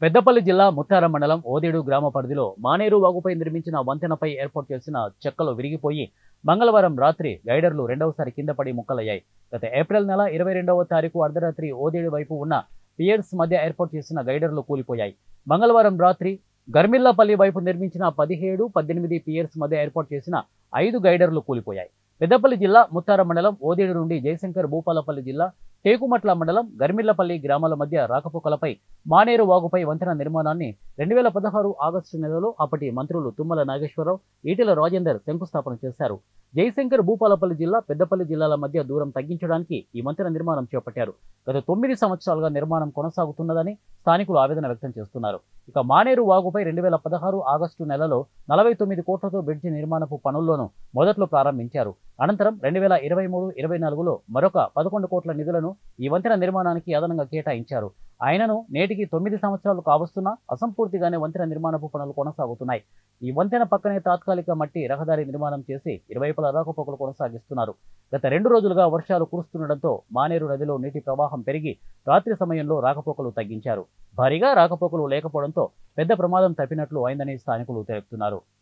పెద్దపల్లి జిల్లా ముత్తారం మండలం ఓదేడు గ్రామ పరిధిలో మానేరు వాగుపై నిర్మించిన వంతెనపై ఏర్పాటు చేసిన చెక్కలు విరిగిపోయి మంగళవారం రాత్రి గైడర్లు రెండవసారి కింద పడి ముక్కలయ్యాయి గత ఏప్రిల్ నెల ఇరవై రెండవ తారీఖు అర్ధరాత్రి ఓదేడు వైపు ఉన్న పియర్స్ మధ్య ఏర్పాటు చేసిన గైడర్లు కూలిపోయాయి మంగళవారం రాత్రి గర్మిల్లాపల్లి వైపు నిర్మించిన పదిహేడు పద్దెనిమిది పియర్స్ మధ్య ఏర్పాటు చేసిన ఐదు గైడర్లు కూలిపోయాయి పెద్దపల్లి జిల్లా ముత్తారం మండలం ఓదేడు నుండి జయశంకర్ భూపాలపల్లి జిల్లా టేకుమట్ల మండలం గర్మిల్లపల్లి గ్రామాల మధ్య రాకపోకలపై మానేరు వాగుపై వంతెన నిర్మాణాన్ని రెండు వేల పదహారు ఆగస్టు నెలలో అప్పటి మంత్రులు తుమ్మల నాగేశ్వరరావు ఈటెల రాజేందర్ శంకుస్థాపన చేశారు జయశంకర్ భూపాలపల్లి జిల్లా పెద్దపల్లి జిల్లాల మధ్య దూరం తగ్గించడానికి ఈ వంతెన నిర్మాణం చేపట్టారు గత తొమ్మిది సంవత్సరాలుగా నిర్మాణం కొనసాగుతున్నదని స్థానికులు ఆవేదన వ్యక్తం చేస్తున్నారు ఇక మానేరు వాగుపై రెండు వేల పదహారు ఆగస్టు నెలలో నలభై తొమ్మిది కోట్లతో బ్రిడ్జి నిర్మాణపు పనుల్లోనూ మొదట్లో ప్రారంభించారు అనంతరం రెండు వేల ఇరవై మూడు ఇరవై నాలుగులో మరొక పదకొండు కోట్ల నిధులను ఈ వంతెన నిర్మాణానికి అదనంగా కేటాయించారు ఆయనను నేటికి తొమ్మిది సంవత్సరాలు కావస్తున్నా అసంపూర్తిగానే వంతెన నిర్మాణపు పనులు కొనసాగుతున్నాయి ఈ వంతెన పక్కనే తాత్కాలిక మట్టి రహదారి నిర్మాణం చేసి ఇరువైపుల రాకపోకలు కొనసాగిస్తున్నారు గత రెండు రోజులుగా వర్షాలు కురుస్తుండటంతో మానేరు నదిలో నీటి ప్రవాహం పెరిగి రాత్రి సమయంలో రాకపోకలు తగ్గించారు భారీగా రాకపోకలు లేకపోవడంతో పెద్ద ప్రమాదం తప్పినట్లు అయిందని స్థానికులు తెలుపుతున్నారు